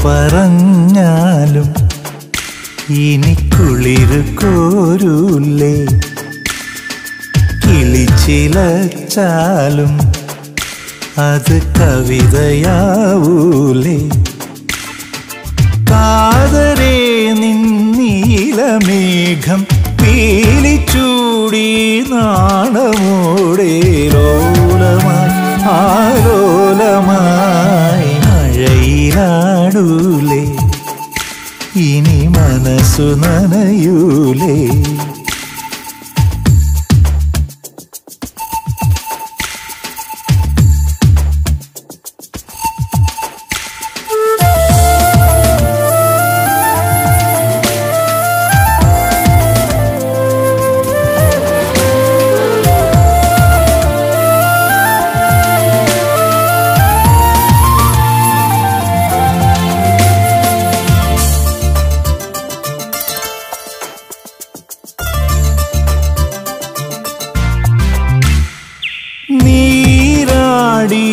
പറഞ്ഞാലും ഇനി കുളിര് കോരൂലേ കിളിച്ചിലച്ചാലും അത് കവിതയാവൂലേ കാതരേ നിന്നീലമേഘം പീലിച്ചൂടി നാണമോടെ ലോലമായി ആലോലമായി മഴയിലാടൂലേ ഇനി മനസ്സു നനയൂലേ നീരാടി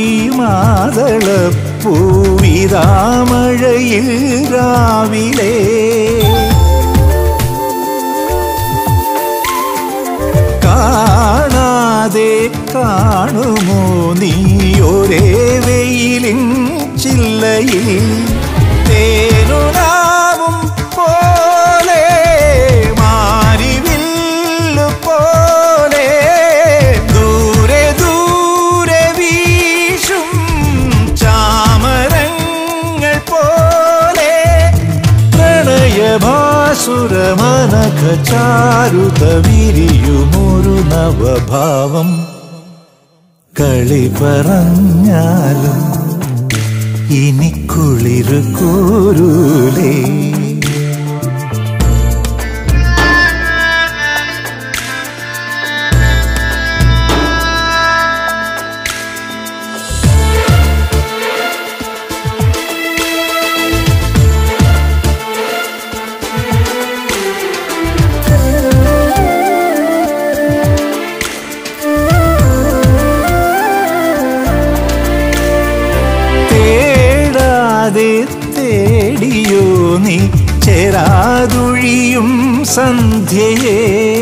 മാതളപ്പൂവിതാമഴയിൽ രാവിലെ കാണാതെ കാണുമോ നീ ഒരേ വെയിലിൻ ചില്ലയിൽ തേനുലാവും പോലെ മാരിവില്ലു പോലെ ദൂരെ ദൂരെ വീശും ചാമരങ്ങൾ പോലെ പ്രണയഭാസുരമനഘ ചാരുത വിരിയുമൊരു നവഭാവം കളി പറഞ്ഞാലും ഇനി കുളിര് കോരൂലേ തേടാതെ തേടിയോ നീ ചേരാതൊഴിയും സന്ധ്യയെ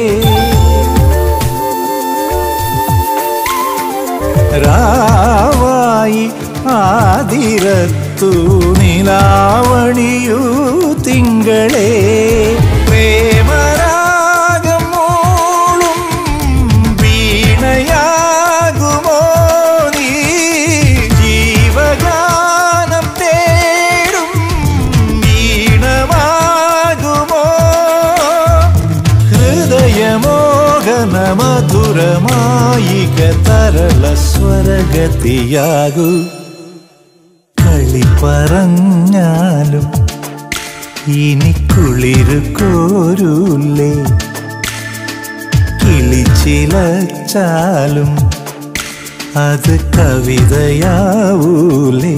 രാവായി ആതിരത്തു നിലാവണിയൂ തിങ്കളെ പ്രേമരാഗം മൂളും വീണയാകുമോ നീ ജീവഗാനം തേടും വീണമാകുമോ ഹൃദയമോഹന മധുരമായിക തരള സ്വരഗതിയാകൂ കളി പറഞ്ഞാലും ഇനി കുളിര് കോരൂലേ കിളിച്ചിലച്ചാലും അത് കവിതയാവൂലേ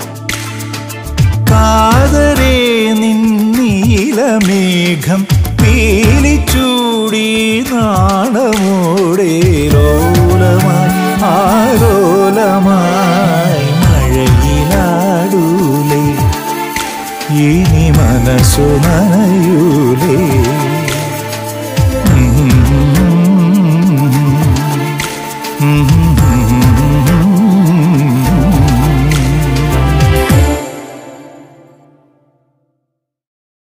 കാതരേ നിന്നീലമേഘം പീലിച്ചൂടി നാണമോടെ ലോലമായി ആലോലമായി മഴയിലാടൂലേ ഇനി മനസ്സു നനയൂലേ